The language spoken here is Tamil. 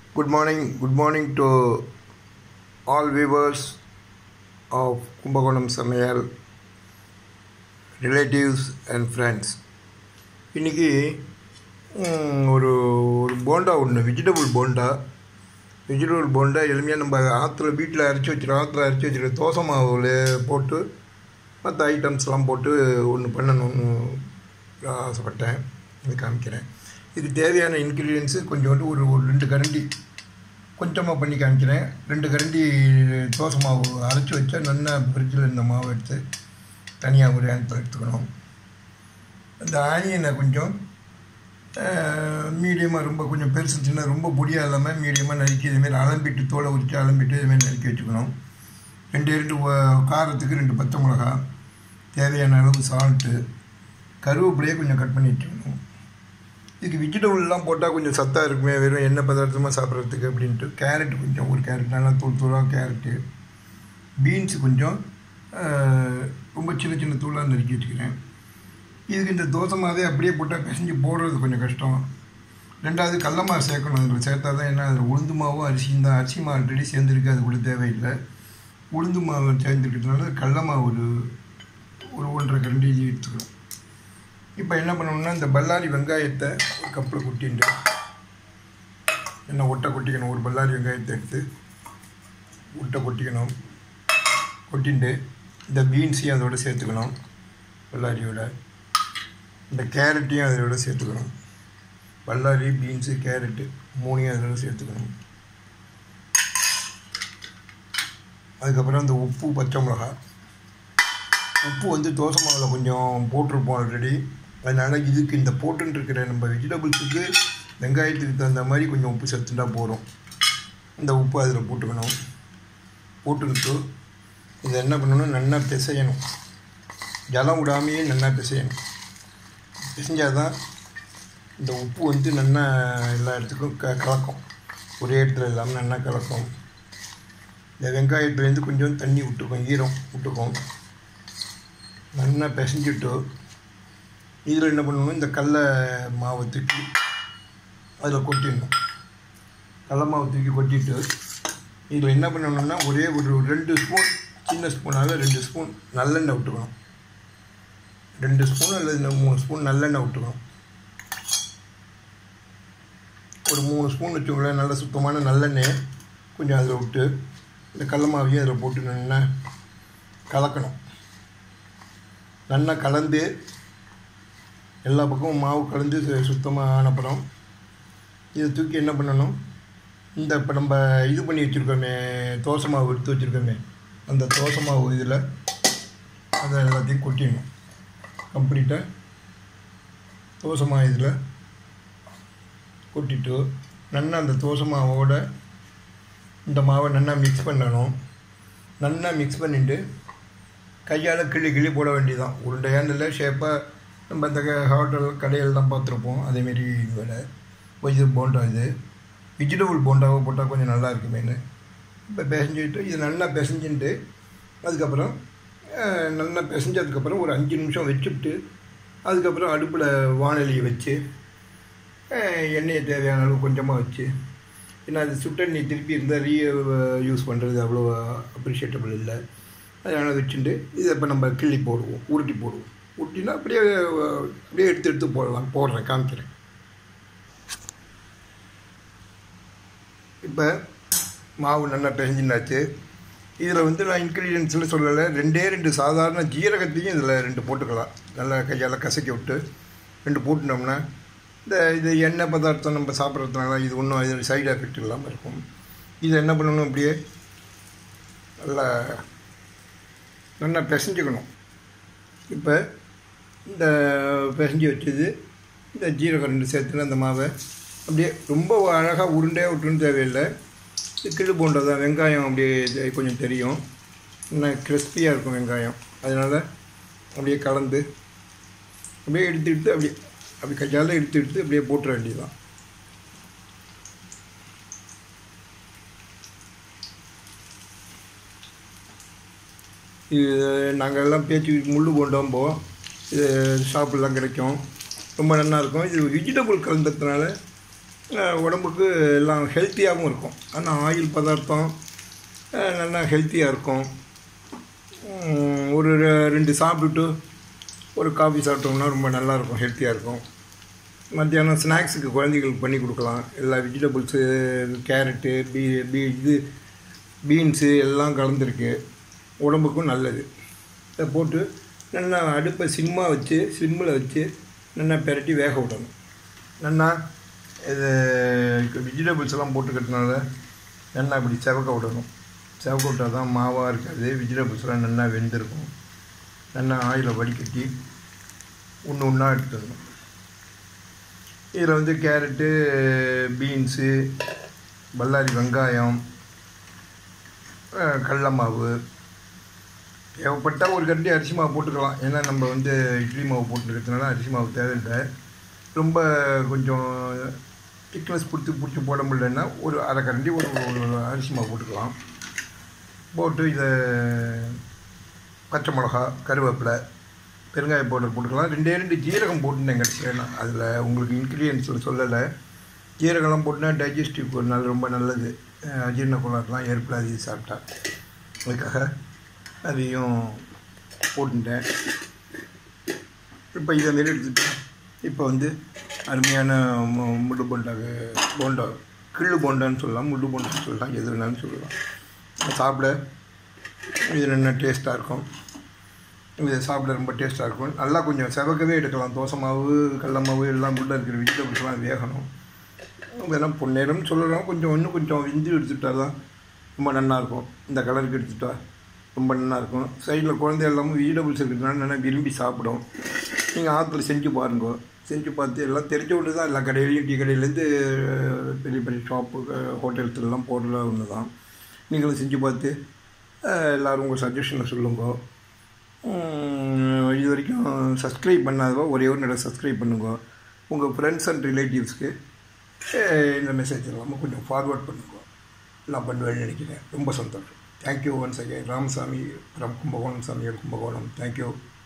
Good morning, good morning to all viewers of Kumbakonam Samayal, relatives and friends. இன்னைக்கு ம், ஒரு ஒரு போண்டா ஒன்று வெஜிடபிள் போண்டா வெஜிடபிள் போண்டா எளிமையாக நம்ம ஆற்றுல வீட்டில் அரைச்சி வச்சிருக்கோம் ஆற்றுல அரைச்சி வச்சிருக்க தோசை மாவில் போட்டு மற்ற ஐட்டம்ஸ்லாம் போட்டு ஒன்று பண்ணணும்னு ஆசைப்பட்டேன் இது காமிக்கிறேன் இதுக்கு தேவையான இன்க்ரீடியன்ஸு கொஞ்சோண்டு ஒரு ஒரு ரெண்டு கரண்டி கொஞ்சமாக பண்ணி காமிக்கிறேன் ரெண்டு கரண்டி தோசை மாவு அரைச்சி வச்சா நல்லா ஃப்ரிட்ஜில் இந்த மாவு எடுத்து தனியாக ஒரு ஆன்பில் எடுத்துக்கணும் இந்த ஆனியனை கொஞ்சம் மீடியமாக ரொம்ப கொஞ்சம் பெருசு சின்ன ரொம்ப பொடியாக இல்லாமல் மீடியமாக நறுக்கி இதுமாரி அலம்பிட்டு தோலை உரித்து அலம்பிட்டு இதுமாரி நறுக்கி வச்சுக்கணும் ரெண்டு ரெண்டு வ- காரத்துக்கு ரெண்டு பச்சை மிளகா தேவையான அளவு சால்ட்டு கருவேப்பிலையே கொஞ்சம் கட் பண்ணி வச்சுக்கணும் இதுக்கு வெஜிடபிள்லாம் போட்டால் கொஞ்சம் சத்தாக இருக்குமே வெறும் எண்ணெய் பதார்த்தமாக சாப்பிட்றதுக்கு அப்படின்ட்டு கேரட் கொஞ்சம் ஒரு கேரட் நல்லா தூள் தூளாக கேரட்டு பீன்ஸ் கொஞ்சம் ஆஹ், ரொம்ப சின்ன சின்ன தூளாக நறுக்கி வச்சுக்கிறேன் இதுக்கு இந்த தோசை மாவே அப்படியே போட்டால் பிசைஞ்சு போடுறது கொஞ்சம் கஷ்டம் ரெண்டாவது கடல மாவு சேர்க்கணும் அதில் சேர்த்தா தான் என்ன அதில் உளுந்து மாவும் அரிசியும் தான் அரிசி மாவு ஆல்ரெடி சேர்ந்துருக்கு அது கூட தேவையில்லை உளுந்து மாவு சேர்ந்துருக்கிறதுனால கடல மாவு ஒரு ஒரு ஒன்றரை கரண்டி எடுத்துக்கணும் இப்போ என்ன பண்ணணும்னா இந்த பல்லாரி வெங்காயத்தை ஒரு கப்பில் கொட்டிண்டு என்ன ஒட்டை கொட்டிக்கணும் ஒரு பல்லாரி வெங்காயத்தை எடுத்து ஒட்டை கொட்டிக்கணும் கொட்டிண்டு இந்த பீன்ஸையும் அதோட சேர்த்துக்கணும் பல்லாரியோட இந்த கேரட்டையும் அதோட சேர்த்துக்கணும் பல்லாரி பீன்ஸு கேரட்டு மூணையும் அதோட சேர்த்துக்கணும் அதுக்கப்புறம் இந்த உப்பு பச்சை மிளகாய் உப்பு வந்து தோசை மாவில் கொஞ்சம் போட்டிருப்போம் ஆல்ரெடி அதனால் இதுக்கு இந்த போட்டுன்னு இருக்கிற நம்ம வெஜிடபிள்ஸுக்கு வெங்காயத்துக்கு தகுந்த மாதிரி கொஞ்சம் உப்பு சேர்த்துட்டா போதும் இந்த உப்பு அதில் போட்டுக்கணும் போட்டுக்கிட்டு இதை என்ன பண்ணணும் நல்லா பிசையணும் ஜலம் விடாமையே நல்லா பிசையணும் பிசைஞ்சால் தான் இந்த உப்பு வந்து நல்லா எல்லா இடத்துக்கும் க கலக்கும் ஒரே இடத்துல இல்லாமல் நல்லா கலக்கும் இந்த வெங்காயத்துலேருந்து கொஞ்சம் தண்ணி விட்டுக்கும் ஈரம் விட்டுக்கும் நல்லா பிசைஞ்சிட்டு இதில் என்ன பண்ணணும் இந்த கடல மாவை தூக்கி அதில் கொட்டிடணும் கடல மாவு தூக்கி கொட்டிட்டு இதில் என்ன பண்ணணும்னா ஒரே ஒரு ரெண்டு ஸ்பூன் சின்ன ஸ்பூனாக ரெண்டு ஸ்பூன் நல்லெண்ணெய் விட்டுக்கணும் ரெண்டு ஸ்பூன் அல்லது இந்த மூணு ஸ்பூன் நல்லெண்ணெய் விட்டுக்கணும் ஒரு மூணு ஸ்பூன் வச்சுக்கோங்களேன் நல்ல சுத்தமான நல்லெண்ணெய் கொஞ்சம் அதில் விட்டு இந்த கடல மாவையும் அதில் போட்டு நல்லா கலக்கணும் நல்லா கலந்து எல்லா பக்கமும் மாவு கலந்து சு- சுத்தமாக ஆனப்புறம் இதை தூக்கி என்ன பண்ணணும் இந்த இப்போ நம்ம இது பண்ணி வச்சுருக்கோமே தோசை மாவு எடுத்து வச்சுருக்கோமே அந்த தோசை மாவு இதில் அதை எல்லாத்தையும் கொட்டிடணும் கம்ப்ளீட்டாக தோசை மாவு இதில் கொட்டிட்டு நல்லா அந்த தோசை மாவோட இந்த மாவை நல்லா மிக்ஸ் பண்ணணும் நல்லா மிக்ஸ் பண்ணிட்டு கையால் கிள்ளி கிள்ளி போட வேண்டியதுதான் உருண்டையான இல்லை ஷேப்பாக நம்ம இந்த க- ஹோட்டல் கடையில் தான் பார்த்துருப்போம் அதேமாரி வேலை இது போண்டா இது வெஜிடபிள் போண்டாவை போட்டால் கொஞ்சம் நல்லா இருக்குமேனு இப்போ பிசைஞ்சிட்டு இது நல்லா பிசைஞ்சிட்டு அதுக்கப்புறம் அஹ், நல்லா பிசைஞ்சதுக்கப்புறம் ஒரு அஞ்சு நிமிஷம் வச்சுட்டு அதுக்கப்புறம் அடுப்பில் வானொலியை வச்சு அஹ், எண்ணெயை தேவையான அளவு கொஞ்சமாக வச்சு ஏன்னா அது சுட்டெண்ணெய் திருப்பி இருந்தால் ரீ யூஸ் பண்ணுறது அவ்வளோ அப்ரிஷியேட்டபிள் இல்லை அதனால் வச்சுட்டு இதை இப்போ நம்ம கிள்ளி போடுவோம் உருட்டி போடுவோம் உருட்டினா அப்படியே அஹ், அப்படியே எடுத்து எடுத்து போடலாம் போடுறேன் காமிக்கிறேன் இப்போ மாவு நல்லா பிசைஞ்சினாச்சு இதில் வந்து நான் இன்க்ரீடியன்ஸில் சொல்லலை ரெண்டே ரெண்டு சாதாரண ஜீரகத்தையும் இதில் ரெண்டு போட்டுக்கலாம் நல்லா கையால் கசக்கி விட்டு ரெண்டு போட்டுட்டோம்னா இந்த இது எண்ணெய் பதார்த்தம் நம்ம சாப்பிட்றதுனால இது ஒன்றும் இது சைடு எஃபெக்ட் இல்லாமல் இருக்கும் இது என்ன பண்ணணும் அப்படியே நல்லா நல்லா பிசைஞ்சுக்கணும் இப்போ இந்த பிசைஞ்சு வச்சது இந்த ஜீரகம் ரெண்டு சேர்த்துன்னு அந்த மாவை அப்படியே ரொம்ப அழகாக உருண்டையாக விட்டுன்னு தேவையில்லை இது கிள்ளு போண்டா தான் வெங்காயம் அப்படியே இது கொஞ்சம் தெரியும் இன்னும் கிறிஸ்பியாக இருக்கும் வெங்காயம் அதனால் அப்படியே கலந்து அப்படியே எடுத்து எடுத்து அப்படியே அப்படி கையால் எடுத்து எடுத்து அப்படியே போட்டுற வேண்டியதுதான் இது நாங்கள் எல்லாம் பேச்சு முள்ளு போண்டோம் போவோம் இது ஷாப்புலாம் கிடைக்கும் ரொம்ப நல்லா இருக்கும் இது வெஜிடபிள் கலந்ததுனால அஹ், உடம்புக்கு எல்லாம் ஹெல்த்தியாகவும் இருக்கும் ஆனால் ஆயில் பதார்த்தம் அஹ், நல்லா ஹெல்த்தியாக இருக்கும் உம், ஒரு ரெ- ரெண்டு சாப்பிட்டுட்டு ஒரு காஃபி சாப்பிட்டோம்னா ரொம்ப நல்லாயிருக்கும் ஹெல்த்தியாக இருக்கும் மத்தியானம் ஸ்நாக்ஸுக்கு குழந்தைகளுக்கு பண்ணி கொடுக்கலாம் எல்லா வெஜிடபிள்ஸு கேரட்டு பீ பீ இது பீன்ஸு எல்லாம் கலந்துருக்கு உடம்புக்கும் நல்லது இதை போட்டு நல்லா அடுப்பை சிம்மாக வச்சு சிம்மில் வச்சு நல்லா பெரட்டி வேக விடணும் நல்லா இது வெஜிடபிள்ஸ் எல்லாம் போட்டுக்கிறதுனால நல்லா இப்படி செவக்க விடணும் செவக்க விட்டால் தான் மாவாக இருக்காது வெஜிடபிள்ஸ்லாம் நல்லா வெந்திருக்கும் நல்லா ஆயிலை வடிகட்டி ஒன்று ஒன்றா எடுத்துடணும் இதில் வந்து கேரட்டு பீன்ஸு பல்லாரி வெங்காயம் அஹ், கடல மாவு தேவைப்பட்டால் ஒரு கரண்டி அரிசி மாவு போட்டுக்கலாம் ஏன்னா நம்ம வந்து இட்லி மாவு போட்டுருக்கிறதுனால அரிசி மாவு தேவையில்லை ரொம்ப கொஞ்சம் திக்னஸ் பிடிச்சி பிடிச்சி போட முடியலன்னா ஒரு அரை கரண்டி ஒரு ஒரு அரிசி மாவு போட்டுக்கலாம் போட்டு இதை பச்சை மிளகா கருவேப்பிலை பெருங்காய பவுடர் போட்டுக்கலாம் ரெண்டே ரெண்டு ஜீரகம் போட்டுட்டேன் கடைசியில் நான் அதில் உங்களுக்கு இன்க்ரீடியன்ஸில் சொல்லலை ஜீரகம்லாம் போட்டுனா டைஜஸ்டிவ் ஒரு நாள் ரொம்ப நல்லது அஹ் அஜீரண கோளாறுலாம் ஏற்படாது இது சாப்பிட்டா அதுக்காக அதையும் போட்டுட்டேன் இப்போ இதை மாரி எடுத்துட்டேன் இப்போ வந்து அருமையான மு- முள்ளு போண்டாக்கு போண்டா கிள்ளு போண்டான்னு சொல்லலாம் முள்ளு போண்டான்னு சொல்லலாம் எது வேணாலும் சொல்லலாம் சாப்பிட இது நல்லா டேஸ்ட்டாக இருக்கும் இது சாப்பிட ரொம்ப டேஸ்ட்டாக இருக்கும் நல்லா கொஞ்சம் செவக்கவே எடுக்கலாம் தோசை மாவு கடல மாவு எல்லாம் உள்ள இருக்கிற வெஜிடபிள்ஸ்லாம் வேகணும் இதெல்லாம் பொன்னேரம் சொல்லலாம் கொஞ்சம் இன்னும் கொஞ்சம் இஞ்சி எடுத்துட்டா தான் ரொம்ப நல்லா இருக்கும் இந்த கலருக்கு எடுத்துட்டா ரொம்ப நல்லா இருக்கும் சைடில் குழந்தை எல்லாமே வெஜிடபிள்ஸ் இருக்கிறதுனால நல்லா விரும்பி சாப்பிடும் நீங்கள் ஆற்றுல செஞ்சு பாருங்க செஞ்சு பார்த்து எல்லாம் தெரிஞ்ச ஒன்று தான் எல்லா கடையிலையும் டீ கடையிலேருந்து பெரிய பெரிய ஷாப்பு ஹோட்டல்ஸ்லாம் போடுற ஒன்று தான் நீங்களும் செஞ்சு பார்த்து அஹ், எல்லாரும் உங்கள் சஜஷனை சொல்லுங்க உம், இது வரைக்கும் சப்ஸ்கிரைப் பண்ணாதவோ ஒரே ஒரு நடை சப்ஸ்கிரைப் பண்ணுங்க உங்கள் ஃப்ரெண்ட்ஸ் அண்ட் ரிலேட்டிவ்ஸ்க்கு இந்த மெசேஜ் எல்லாமே கொஞ்சம் ஃபார்வர்ட் பண்ணுங்க நான் பண்ணுவேன்னு நினைக்கிறேன் ரொம்ப சந்தோஷம் thank you once again Ramasamy from Kumbakonam சாமியார் கும்பகோணம் தேங்க்யூ